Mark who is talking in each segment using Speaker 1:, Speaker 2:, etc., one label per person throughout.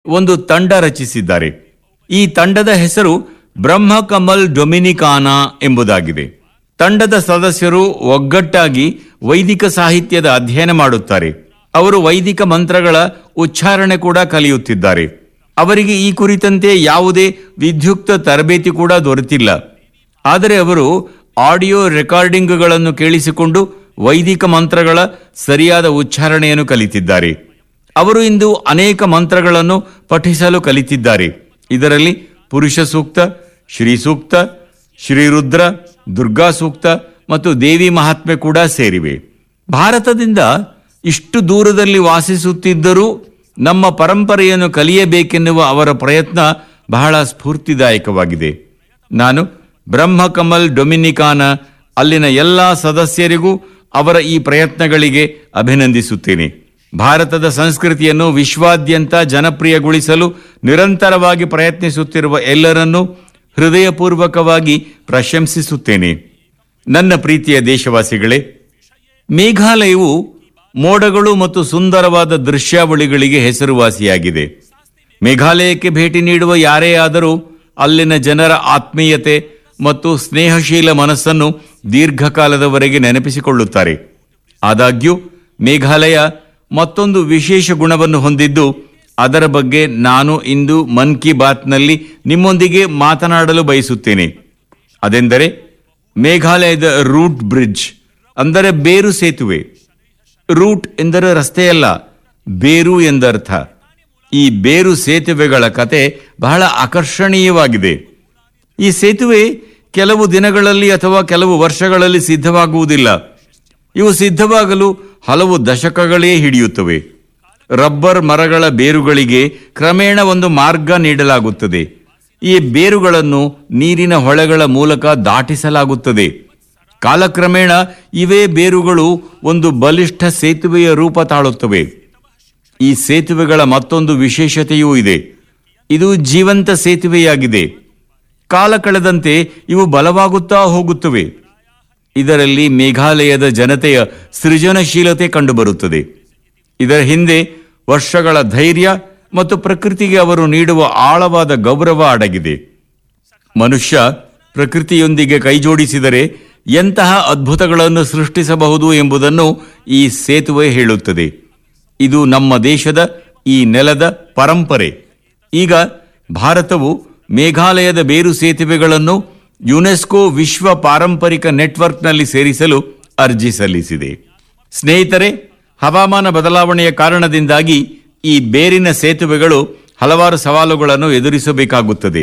Speaker 1: ಒಂದು ತಂಡ ರಚಿಸಿದ್ದಾರೆ ಈ ತಂಡದ ಹೆಸರು ಬ್ರಹ್ಮಕಮಲ್ ಡೊಮಿನಿಕಾನಾ ಎಂಬುದಾಗಿದೆ ತಂಡದ ಸದಸ್ಯರು ಒಗ್ಗಟ್ಟಾಗಿ ವೈದಿಕ ಸಾಹಿತ್ಯದ ಅಧ್ಯಯನ ಮಾಡುತ್ತಾರೆ ಅವರು ವೈದಿಕ ಮಂತ್ರಗಳ ಉಚ್ಚಾರಣೆ ಕೂಡ ಕಲಿಯುತ್ತಿದ್ದಾರೆ ಅವರಿಗೆ ಈ ಕುರಿತಂತೆ ಯಾವುದೇ ವಿದ್ಯುಕ್ತ ತರಬೇತಿ ಕೂಡ ದೊರೆತಿಲ್ಲ ಆದರೆ ಅವರು ಆಡಿಯೋ ರೆಕಾರ್ಡಿಂಗ್ಗಳನ್ನು ಕೇಳಿಸಿಕೊಂಡು ವೈದಿಕ ಮಂತ್ರಗಳ ಸರಿಯಾದ ಉಚ್ಚಾರಣೆಯನ್ನು ಕಲಿತಿದ್ದಾರೆ ಅವರು ಇಂದು ಅನೇಕ ಮಂತ್ರಗಳನ್ನು ಪಠಿಸಲು ಕಲಿತಿದ್ದಾರೆ ಇದರಲ್ಲಿ ಪುರುಷ ಸೂಕ್ತ ಶ್ರೀ ಸೂಕ್ತ ಶ್ರೀರುದ್ರ ದುರ್ಗಾ ಸೂಕ್ತ ಮತ್ತು ದೇವಿ ಮಹಾತ್ಮೆ ಕೂಡ ಸೇರಿವೆ ಭಾರತದಿಂದ ಇಷ್ಟು ದೂರದಲ್ಲಿ ವಾಸಿಸುತ್ತಿದ್ದರೂ ನಮ್ಮ ಪರಂಪರೆಯನ್ನು ಕಲಿಯಬೇಕೆನ್ನುವ ಅವರ ಪ್ರಯತ್ನ ಬಹಳ ಸ್ಫೂರ್ತಿದಾಯಕವಾಗಿದೆ ನಾನು ಬ್ರಹ್ಮಕಮಲ್ ಡೊಮಿನಿಕಾನ ಅಲ್ಲಿನ ಎಲ್ಲ ಸದಸ್ಯರಿಗೂ ಅವರ ಈ ಪ್ರಯತ್ನಗಳಿಗೆ ಅಭಿನಂದಿಸುತ್ತೇನೆ ಭಾರತದ ಸಂಸ್ಕೃತಿಯನ್ನು ವಿಶ್ವಾದ್ಯಂತ ಜನಪ್ರಿಯಗೊಳಿಸಲು ನಿರಂತರವಾಗಿ ಪ್ರಯತ್ನಿಸುತ್ತಿರುವ ಎಲ್ಲರನ್ನೂ ಹೃದಯಪೂರ್ವಕವಾಗಿ ಪ್ರಶಂಸಿಸುತ್ತೇನೆ ನನ್ನ ಪ್ರೀತಿಯ ದೇಶವಾಸಿಗಳೇ ಮೇಘಾಲಯವು ಮೋಡಗಳು ಮತ್ತು ಸುಂದರವಾದ ದೃಶ್ಯಾವಳಿಗಳಿಗೆ ಹೆಸರುವಾಸಿಯಾಗಿದೆ ಮೇಘಾಲಯಕ್ಕೆ ಭೇಟಿ ನೀಡುವ ಯಾರೇ ಆದರೂ ಅಲ್ಲಿನ ಜನರ ಆತ್ಮೀಯತೆ ಮತ್ತು ಸ್ನೇಹಶೀಲ ಮನಸ್ಸನ್ನು ದೀರ್ಘಕಾಲದವರೆಗೆ ನೆನಪಿಸಿಕೊಳ್ಳುತ್ತಾರೆ ಆದಾಗ್ಯೂ ಮೇಘಾಲಯ ಮತ್ತೊಂದು ವಿಶೇಷ ಗುಣವನ್ನು ಹೊಂದಿದ್ದು ಅದರ ಬಗ್ಗೆ ನಾನು ಇಂದು ಮನ್ ಕಿ ಬಾತ್ನಲ್ಲಿ ನಿಮ್ಮೊಂದಿಗೆ ಮಾತನಾಡಲು ಬಯಸುತ್ತೇನೆ ಅದೆಂದರೆ ಮೇಘಾಲಯದ ರೂಟ್ ಬ್ರಿಡ್ಜ್ ಅಂದರೆ ಬೇರು ಸೇತುವೆ ರೂಟ್ ಎಂದರೆ ರಸ್ತೆಯಲ್ಲ ಬೇರು ಎಂದರ್ಥ ಈ ಬೇರು ಸೇತುವೆಗಳ ಕತೆ ಬಹಳ ಆಕರ್ಷಣೀಯವಾಗಿದೆ ಈ ಸೇತುವೆ ಕೆಲವು ದಿನಗಳಲ್ಲಿ ಅಥವಾ ಕೆಲವು ವರ್ಷಗಳಲ್ಲಿ ಸಿದ್ಧವಾಗುವುದಿಲ್ಲ ಇವು ಸಿದ್ಧವಾಗಲು ಹಲವು ದಶಕಗಳೇ ಹಿಡಿಯುತ್ತವೆ ರಬ್ಬರ್ ಮರಗಳ ಬೇರುಗಳಿಗೆ ಕ್ರಮೇಣ ಒಂದು ಮಾರ್ಗ ನೀಡಲಾಗುತ್ತದೆ ಈ ಬೇರುಗಳನ್ನು ನೀರಿನ ಹೊಳೆಗಳ ಮೂಲಕ ದಾಟಿಸಲಾಗುತ್ತದೆ ಕಾಲಕ್ರಮೇಣ ಇವೇ ಬೇರುಗಳು ಒಂದು ಬಲಿಷ್ಠ ಸೇತುವೆಯ ರೂಪ ತಾಳುತ್ತವೆ ಈ ಸೇತುವೆಗಳ ಮತ್ತೊಂದು ವಿಶೇಷತೆಯೂ ಇದೆ ಇದು ಜೀವಂತ ಸೇತುವೆಯಾಗಿದೆ ಕಾಲ ಕಳೆದಂತೆ ಇವು ಬಲವಾಗುತ್ತಾ ಹೋಗುತ್ತವೆ ಇದರಲ್ಲಿ ಮೇಘಾಲಯದ ಜನತೆಯ ಸೃಜನಶೀಲತೆ ಕಂಡುಬರುತ್ತದೆ ಇದರ ಹಿಂದೆ ವರ್ಷಗಳ ಧೈರ್ಯ ಮತ್ತು ಪ್ರಕೃತಿಗೆ ಅವರು ನೀಡುವ ಆಳವಾದ ಗೌರವ ಅಡಗಿದೆ ಮನುಷ್ಯ ಪ್ರಕೃತಿಯೊಂದಿಗೆ ಕೈಜೋಡಿಸಿದರೆ ಎಂತಹ ಅದ್ಭುತಗಳನ್ನು ಸೃಷ್ಟಿಸಬಹುದು ಎಂಬುದನ್ನು ಈ ಸೇತುವೆ ಹೇಳುತ್ತದೆ ಇದು ನಮ್ಮ ದೇಶದ ಈ ನೆಲದ ಪರಂಪರೆ ಈಗ ಭಾರತವು ಮೇಘಾಲಯದ ಬೇರು ಸೇತುವೆಗಳನ್ನು ಯುನೆಸ್ಕೋ ವಿಶ್ವ ಪಾರಂಪರಿಕ ನೆಟ್ವರ್ಕ್ನಲ್ಲಿ ಸೇರಿಸಲು ಅರ್ಜಿ ಸಲ್ಲಿಸಿದೆ ಸ್ನೇಹಿತರೆ ಹವಾಮಾನ ಬದಲಾವಣೆಯ ಕಾರಣದಿಂದಾಗಿ ಈ ಬೇರಿನ ಸೇತುವೆಗಳು ಹಲವಾರು ಸವಾಲುಗಳನ್ನು ಎದುರಿಸಬೇಕಾಗುತ್ತದೆ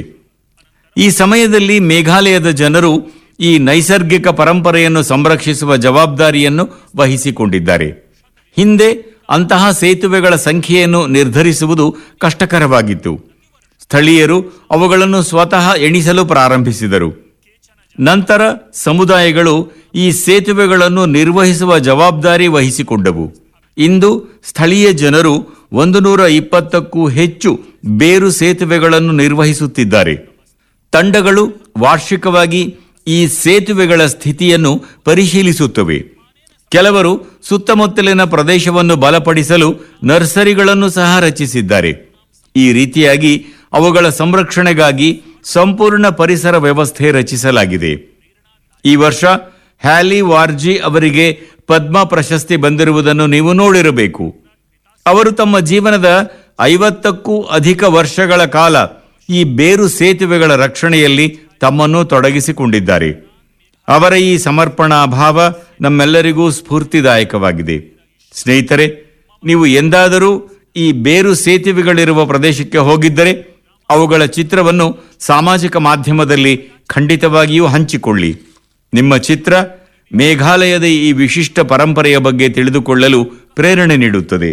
Speaker 1: ಈ ಸಮಯದಲ್ಲಿ ಮೇಘಾಲಯದ ಜನರು ಈ ನೈಸರ್ಗಿಕ ಪರಂಪರೆಯನ್ನು ಸಂರಕ್ಷಿಸುವ ಜವಾಬ್ದಾರಿಯನ್ನು ವಹಿಸಿಕೊಂಡಿದ್ದಾರೆ ಹಿಂದೆ ಅಂತಹ ಸೇತುವೆಗಳ ಸಂಖ್ಯೆಯನ್ನು ನಿರ್ಧರಿಸುವುದು ಕಷ್ಟಕರವಾಗಿತ್ತು ಸ್ಥಳೀಯರು ಅವುಗಳನ್ನು ಸ್ವತಃ ಎಣಿಸಲು ಪ್ರಾರಂಭಿಸಿದರು ನಂತರ ಸಮುದಾಯಗಳು ಈ ಸೇತುವೆಗಳನ್ನು ನಿರ್ವಹಿಸುವ ಜವಾಬ್ದಾರಿ ವಹಿಸಿಕೊಂಡವು ಇಂದು ಸ್ಥಳೀಯ ಜನರು ಒಂದು ನೂರ ಇಪ್ಪತ್ತಕ್ಕೂ ಹೆಚ್ಚು ಬೇರು ಸೇತುವೆಗಳನ್ನು ನಿರ್ವಹಿಸುತ್ತಿದ್ದಾರೆ ತಂಡಗಳು ವಾರ್ಷಿಕವಾಗಿ ಈ ಸೇತುವೆಗಳ ಸ್ಥಿತಿಯನ್ನು ಪರಿಶೀಲಿಸುತ್ತವೆ ಕೆಲವರು ಸುತ್ತಮುತ್ತಲಿನ ಪ್ರದೇಶವನ್ನು ಬಲಪಡಿಸಲು ನರ್ಸರಿಗಳನ್ನು ಸಹ ರಚಿಸಿದ್ದಾರೆ ಈ ರೀತಿಯಾಗಿ ಅವುಗಳ ಸಂರಕ್ಷಣೆಗಾಗಿ ಸಂಪೂರ್ಣ ಪರಿಸರ ವ್ಯವಸ್ಥೆ ರಚಿಸಲಾಗಿದೆ ಈ ವರ್ಷ ಹ್ಯಾಲಿ ವಾರ್ಜಿ ಅವರಿಗೆ ಪದ್ಮ ಪ್ರಶಸ್ತಿ ಬಂದಿರುವುದನ್ನು ನೀವು ನೋಡಿರಬೇಕು ಅವರು ತಮ್ಮ ಜೀವನದ ಐವತ್ತಕ್ಕೂ ಅಧಿಕ ವರ್ಷಗಳ ಕಾಲ ಈ ಬೇರು ಸೇತುವೆಗಳ ರಕ್ಷಣೆಯಲ್ಲಿ ತಮ್ಮನ್ನು ತೊಡಗಿಸಿಕೊಂಡಿದ್ದಾರೆ ಅವರ ಈ ಸಮರ್ಪಣಾ ಭಾವ ನಮ್ಮೆಲ್ಲರಿಗೂ ಸ್ಫೂರ್ತಿದಾಯಕವಾಗಿದೆ ಸ್ನೇಹಿತರೆ ನೀವು ಎಂದಾದರೂ ಈ ಬೇರು ಸೇತುವೆಗಳಿರುವ ಪ್ರದೇಶಕ್ಕೆ ಹೋಗಿದ್ದರೆ ಅವುಗಳ ಚಿತ್ರವನ್ನು ಸಾಮಾಜಿಕ ಮಾಧ್ಯಮದಲ್ಲಿ ಖಂಡಿತವಾಗಿಯೂ ಹಂಚಿಕೊಳ್ಳಿ ನಿಮ್ಮ ಚಿತ್ರ ಮೇಘಾಲಯದ ಈ ವಿಶಿಷ್ಟ ಪರಂಪರೆಯ ಬಗ್ಗೆ ತಿಳಿದುಕೊಳ್ಳಲು ಪ್ರೇರಣೆ ನೀಡುತ್ತದೆ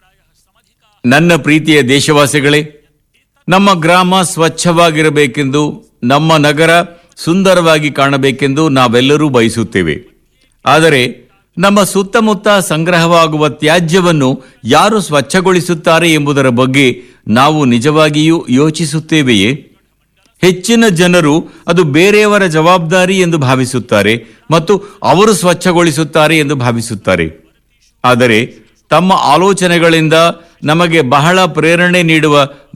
Speaker 1: ನನ್ನ ಪ್ರೀತಿಯ ದೇಶವಾಸಿಗಳೇ ನಮ್ಮ ಗ್ರಾಮ ಸ್ವಚ್ಛವಾಗಿರಬೇಕೆಂದು ನಮ್ಮ ನಗರ ಸುಂದರವಾಗಿ ಕಾಣಬೇಕೆಂದು ನಾವೆಲ್ಲರೂ ಬಯಸುತ್ತೇವೆ ಆದರೆ ನಮ್ಮ ಸುತ್ತಮುತ್ತ ಸಂಗ್ರಹವಾಗುವ ತ್ಯಾಜ್ಯವನ್ನು ಯಾರು ಸ್ವಚ್ಛಗೊಳಿಸುತ್ತಾರೆ ಎಂಬುದರ ಬಗ್ಗೆ ನಾವು ನಿಜವಾಗಿಯೂ ಯೋಚಿಸುತ್ತೇವೆಯೇ ಹೆಚ್ಚಿನ ಜನರು ಅದು ಬೇರೆಯವರ ಜವಾಬ್ದಾರಿ ಎಂದು ಭಾವಿಸುತ್ತಾರೆ ಮತ್ತು ಅವರು ಸ್ವಚ್ಛಗೊಳಿಸುತ್ತಾರೆ ಎಂದು ಭಾವಿಸುತ್ತಾರೆ ಆದರೆ ತಮ್ಮ ಆಲೋಚನೆಗಳಿಂದ ನಮಗೆ ಬಹಳ ಪ್ರೇರಣೆ ನೀಡುವ